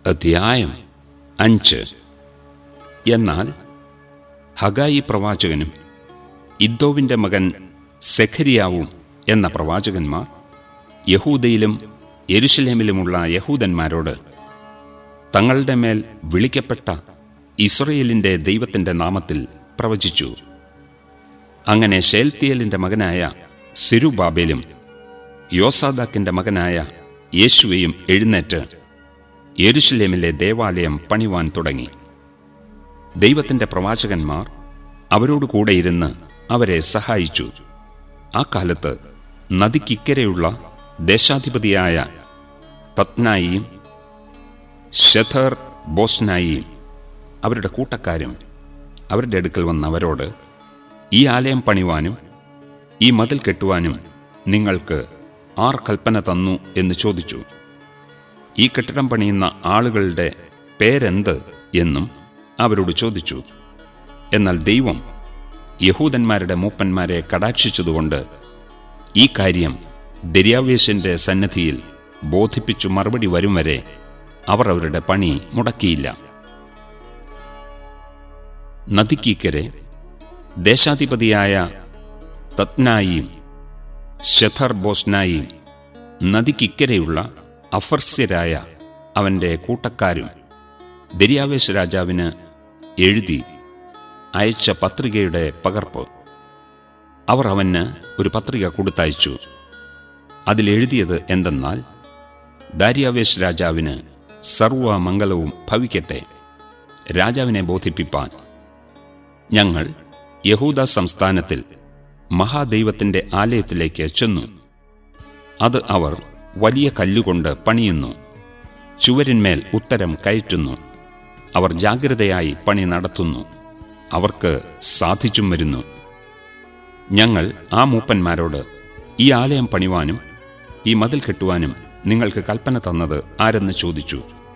അധ്യായം അഞ്ച് എന്നാൽ ഹഗായി പ്രവാചകനും ഇദ്ദോവിൻ്റെ മകൻ സെഖരിയാവും എന്ന പ്രവാചകന്മാർ യഹൂദയിലും യെരുശലേമിലുമുള്ള യഹൂദന്മാരോട് തങ്ങളുടെ മേൽ വിളിക്കപ്പെട്ട ഇസ്രയേലിൻ്റെ ദൈവത്തിൻ്റെ നാമത്തിൽ പ്രവചിച്ചു അങ്ങനെ ഷേൽത്തിയലിൻ്റെ മകനായ സിരുബാബേലും യോസാദാക്കിൻ്റെ മകനായ യേശുവയും എഴുന്നേറ്റ് യെരുശലേമിലെ ദേവാലയം പണിവാൻ തുടങ്ങി ദൈവത്തിൻ്റെ പ്രവാചകന്മാർ അവരോട് കൂടെ ഇരുന്ന് അവരെ സഹായിച്ചു ആ കാലത്ത് നദിക്കിക്കരെയുള്ള ദേശാധിപതിയായ തത്നായിയും ഷഥർ ബോസ്നായിയും അവരുടെ കൂട്ടക്കാരും അവരുടെ അടുക്കൽ വന്ന് അവരോട് ഈ ആലയം പണിവാനും ഈ മതിൽ കെട്ടുവാനും നിങ്ങൾക്ക് ആർ കൽപ്പന തന്നു എന്ന് ചോദിച്ചു ഈ കെട്ടിടം പണിയുന്ന ആളുകളുടെ പേരെന്ത് എന്നും അവരോട് ചോദിച്ചു എന്നാൽ ദൈവം യഹൂദന്മാരുടെ മൂപ്പന്മാരെ കടാക്ഷിച്ചതുകൊണ്ട് ഈ കാര്യം ദര്യാവേശന്റെ സന്നദ്ധിയിൽ ബോധിപ്പിച്ചു മറുപടി വരും വരെ അവർ അവരുടെ പണി മുടക്കിയില്ല നദിക്കീക്കരെ ദേശാധിപതിയായ തത്നായിയും ഷഥർ ബോസ്നായിയും നദിക്കിക്കരെയുള്ള അഫർസ്യരായ അവൻ്റെ കൂട്ടക്കാരും ദര്യാവേശ് രാജാവിന് എഴുതി അയച്ച പത്രികയുടെ പകർപ്പ് അവർ അവന് ഒരു പത്രിക കൊടുത്തയച്ചു അതിലെഴുതിയത് എന്തെന്നാൽ ദാര്യാവേശ് രാജാവിന് സർവമംഗലവും ഭവിക്കട്ടെ രാജാവിനെ ബോധിപ്പിപ്പാൻ ഞങ്ങൾ യഹൂദ സംസ്ഥാനത്തിൽ മഹാദൈവത്തിൻ്റെ ആലയത്തിലേക്ക് ചെന്നു അത് അവർ വലിയ കല്ലുകൊണ്ട് പണിയുന്നു ചുവരിന്മേൽ ഉത്തരം കയറ്റുന്നു അവർ ജാഗ്രതയായി പണി നടത്തുന്നു അവർക്ക് സാധിച്ചും വരുന്നു ഞങ്ങൾ ആ മൂപ്പന്മാരോട് ഈ ആലയം പണിവാനും ഈ മതിൽ കെട്ടുവാനും നിങ്ങൾക്ക് കൽപ്പന തന്നത് ആരെന്ന് ചോദിച്ചു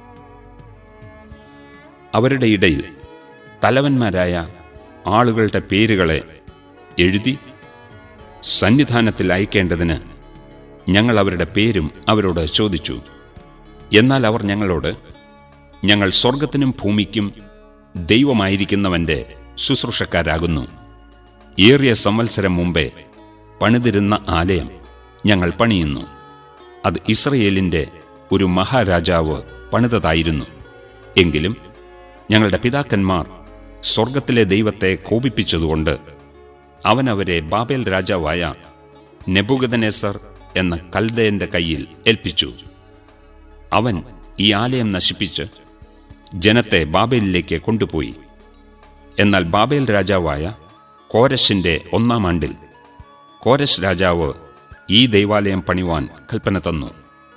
അവരുടെ ഇടയിൽ തലവന്മാരായ ആളുകളുടെ പേരുകളെ എഴുതി സന്നിധാനത്തിൽ അയക്കേണ്ടതിന് ഞങ്ങൾ അവരുടെ പേരും അവരോട് ചോദിച്ചു എന്നാൽ അവർ ഞങ്ങളോട് ഞങ്ങൾ സ്വർഗത്തിനും ഭൂമിക്കും ദൈവമായിരിക്കുന്നവൻ്റെ ശുശ്രൂഷക്കാരാകുന്നു ഏറിയ സംവത്സരം മുമ്പേ പണിതിരുന്ന ആലയം ഞങ്ങൾ പണിയുന്നു അത് ഇസ്രയേലിൻ്റെ ഒരു മഹാരാജാവ് പണിതതായിരുന്നു എങ്കിലും ഞങ്ങളുടെ പിതാക്കന്മാർ സ്വർഗത്തിലെ ദൈവത്തെ കോപിപ്പിച്ചതുകൊണ്ട് അവൻ അവരെ ബാബേൽ രാജാവായ നെബുഗദനേസർ എന്ന കൽദയന്റെ കയ്യിൽ ഏൽപ്പിച്ചു അവൻ ഈ ആലയം നശിപ്പിച്ച് ജനത്തെ ബാബേലിലേക്ക് കൊണ്ടുപോയി എന്നാൽ ബാബേൽ രാജാവായ കോരശിന്റെ ഒന്നാം ആണ്ടിൽ കോരശ് രാജാവ് ഈ ദൈവാലയം പണിവാൻ കൽപ്പന തന്നു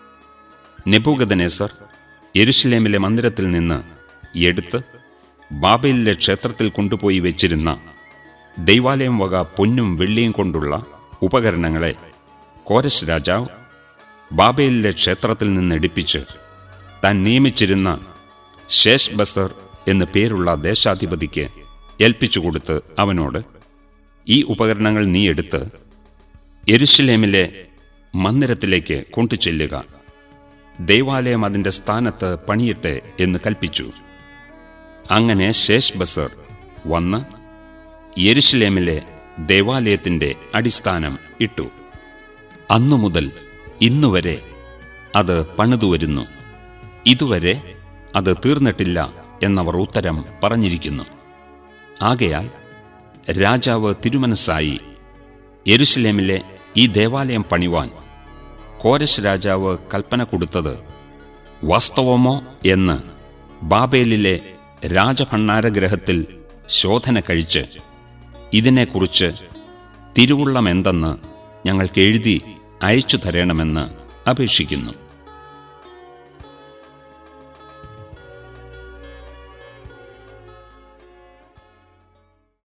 നെബൂഗദനേസർ യെരുഷലേമിലെ മന്ദിരത്തിൽ നിന്ന് എടുത്ത് ബാബേലിലെ ക്ഷേത്രത്തിൽ കൊണ്ടുപോയി വെച്ചിരുന്ന ദൈവാലയം വക പൊന്നും വെള്ളിയും കൊണ്ടുള്ള ഉപകരണങ്ങളെ കോരശ് രാജാവ് ബാബേലിലെ ക്ഷേത്രത്തിൽ നിന്ന് എടുപ്പിച്ച് താൻ നിയമിച്ചിരുന്ന ശേഷ് ബസർ എന്നു പേരുള്ള ദേശാധിപതിക്ക് ഏൽപ്പിച്ചു കൊടുത്ത് അവനോട് ഈ ഉപകരണങ്ങൾ നീ എടുത്ത് യെരുഷലേമിലെ മന്ദിരത്തിലേക്ക് കൊണ്ടുചെല്ലുക ദൈവാലയം അതിൻ്റെ സ്ഥാനത്ത് പണിയട്ടെ എന്ന് കൽപ്പിച്ചു അങ്ങനെ ശേഷ് ബസർ വന്ന് യെരുഷലേമിലെ ദേവാലയത്തിൻ്റെ അടിസ്ഥാനം ഇട്ടു അന്നു മുതൽ ഇന്നുവരെ അത് പണിതുവരുന്നു ഇതുവരെ അത് തീർന്നിട്ടില്ല എന്നവർ ഉത്തരം പറഞ്ഞിരിക്കുന്നു ആകയാൽ രാജാവ് തിരുമനസ്സായി യെരുഷലേമിലെ ഈ ദേവാലയം പണിവാൻ കോരശ് രാജാവ് കൽപ്പന കൊടുത്തത് വാസ്തവമോ എന്ന് ബാബേലിലെ രാജഭണ്ണാരഗ്രഹത്തിൽ ശോധന കഴിച്ച് ഇതിനെക്കുറിച്ച് തിരുവുള്ളമെന്തെന്ന് ഞങ്ങൾക്ക് എഴുതി അയച്ചു തരണമെന്ന് അപേക്ഷിക്കുന്നു